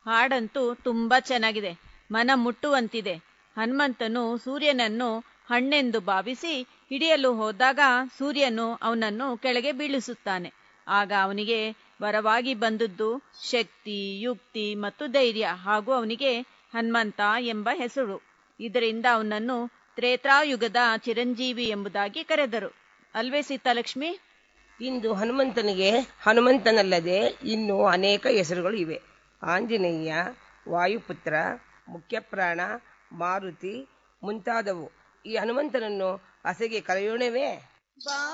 ಹಾಡಂತೂ ತುಂಬಾ ಚೆನ್ನಾಗಿದೆ ಮನ ಮುಟ್ಟುವಂತಿದೆ ಹನುಮಂತನು ಸೂರ್ಯನನ್ನು ಹಣ್ಣೆಂದು ಭಾವಿಸಿ ಹಿಡಿಯಲು ಹೋದಾಗ ಸೂರ್ಯನು ಅವನನ್ನು ಕೆಳಗೆ ಬೀಳಿಸುತ್ತಾನೆ ಆಗ ಅವನಿಗೆ ವರವಾಗಿ ಬಂದದ್ದು ಶಕ್ತಿ ಯುಕ್ತಿ ಮತ್ತು ಧೈರ್ಯ ಹಾಗೂ ಅವನಿಗೆ ಹನುಮಂತ ಎಂಬ ಹೆಸರು ಇದರಿಂದ ಅವನನ್ನು ತ್ರೇತಾಯುಗದ ಚಿರಂಜೀವಿ ಎಂಬುದಾಗಿ ಕರೆದರು ಅಲ್ವೇ ಸೀತಾಲಕ್ಷ್ಮಿ ಇಂದು ಹನುಮಂತನಿಗೆ ಹನುಮಂತನಲ್ಲದೆ ಇನ್ನೂ ಅನೇಕ ಹೆಸರುಗಳು ಇವೆ ಆಂಜನೇಯ ವಾಯುಪುತ್ರ ಮುಖ್ಯಪ್ರಾಣ ಮಾರುತಿ ಮುಂತಾದವು ಈ ಹನುಮಂತನನ್ನು ಅಸೆಗೆ ಕರೆಯೋಣವೇ